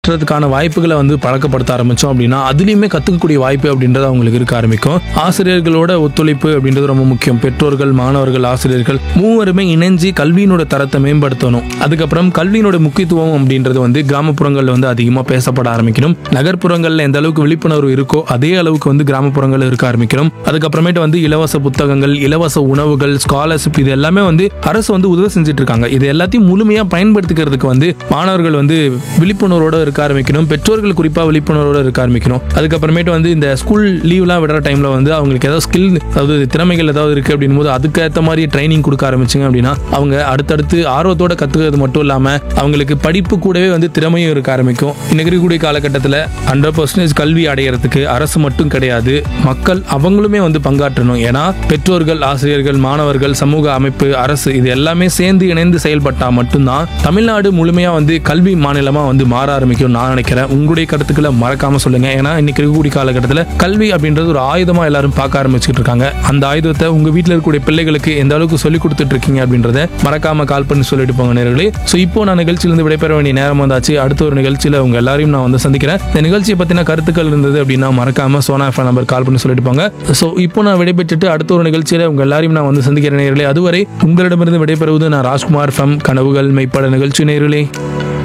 கற்றுறதுக்கான வாய்ப்புகளை வந்து பழக்கப்படுத்த ஆரம்பிச்சோம் அப்படின்னா அதுலேயுமே கற்றுக்கக்கூடிய வாய்ப்பு அப்படின்றது அவங்களுக்கு இருக்க ஆரம்பிக்கும் ஆசிரியர்களோட ஒத்துழைப்பு அப்படின்றது ரொம்ப முக்கியம் பெற்றோர்கள் மாணவர்கள் ஆசிரியர்கள் மூவருமே இணைஞ்சு கல்வியினோட தரத்தை மேம்படுத்தணும் அதுக்கப்புறம் கல்வியினோட முக்கியத்துவம் அப்படின்றது வந்து கிராமப்புறங்களில் வந்து அதிகமாக பேசப்பட ஆரம்பிக்கணும் நகர்ப்புறங்களில் எந்த அளவுக்கு விழிப்புணர்வு இருக்கோ அதே அளவுக்கு வந்து கிராமப்புறங்கள் இருக்க ஆரம்பிக்கணும் அதுக்கப்புறமேட்டு வந்து இலவச புத்தகங்கள் இலவச உணவுகள் ஸ்காலர்ஷிப் இது எல்லாமே வந்து அரசு வந்து உதவி செஞ்சுட்டு இருக்காங்க இது எல்லாத்தையும் முழுமையாக பயன்படுத்திக்கிறதுக்கு வந்து மாணவர்கள் வந்து விழிப்புணர்வோட இருக்க ஆரம்பிக்கணும் பெற்றோர்கள் குறிப்பாக விழிப்புணர்வோட இருக்க ஆரம்பிக்கணும் அதுக்கப்புறமேட்டு வந்து இந்த ஸ்கூல் லீவ்லாம் விடுற டைமில் வந்து அவங்களுக்கு ஏதாவது ஸ்கில் அதாவது திறமைகள் ஏதாவது இருக்குது அப்படின் போது அதுக்கேற்ற மாதிரி ட்ரைனிங் கொடுக்க ஆரம்பிச்சிங்க அப்படின்னா அவங்க அடுத்தடுத்து ஆர்வத்தோட கற்றுக்கிறது மட்டும் இல்லாமல் அவங்களுக்கு படிப்பு கூடவே வந்து திறமையும் இருக்க ஆரம்பிக்கும் இன்னைக்கு இருக்கக்கூடிய காலகட்டத்தில் ஹண்ட்ரட் பர்சன்டேஜ் கல்வி அடையிறதுக்கு அரசு மட்டும் கிடையாது மக்கள் அவங்களுமே வந்து பங்காற்றணும் ஏன்னா பெற்றோர்கள் ஆசிரியர்கள் மாணவர்கள் சமூக அமைப்பு அரசு இது எல்லாமே சேர்ந்து இணைந்து செயல்பட்டால் மட்டும்தான் தமிழ்நாடு முழுமையாக வந்து கல்வி மாநிலமாக வந்து மாற ஆரம்பிக்கும் நான் நினைக்கிறேன் உங்களுடைய கருத்துக்களை மறக்காம சொல்லுங்க ஏன்னா இன்னைக்கு இருக்கக்கூடிய காலகட்டத்தில் கல்வி அப்படின்றது ஒரு ஆயுதமாக எல்லாரும் பார்க்க ஆரம்பிச்சுட்டு இருக்காங்க அந்த ஆயுதத்தை உங்க வீட்டில் இருக்கக்கூடிய பிள்ளைகளுக்கு எந்த அளவுக்கு சொல்லி கொடுத்துட்டு இருக்கீங்க அப்படின்றத மறக்காம கால் பண்ணி சொல்லிட்டு போங்க நேர்களே ஸோ இப்போ நான் நிகழ்ச்சியிலிருந்து விடைபெற வேண்டிய நேரம் வந்தாச்சு அடுத்த ஒரு நிகழ்ச்சியில் உங்க எல்லாரையும் நான் வந்து சந்திக்கிறேன் இந்த நிகழ்ச்சியை பத்தின கருத்துக்கள் இருந்தது அப்படின்னா மறக்காம சோனா எஃப்எம் நம்பர் கால் பண்ணி சொல்லிட்டு போங்க ஸோ இப்போ நான் விடைபெற்றுட்டு அடுத்த ஒரு நிகழ்ச்சியில் உங்க எல்லாரையும் நான் வந்து சந்திக்கிறேன் நேர்களே அதுவரை உங்களிடமிருந்து விடைபெறுவது நான் ராஜ்குமார் ஃபம் கனவுகள் மெய்ப்பட நிகழ்ச்சி நேர்களே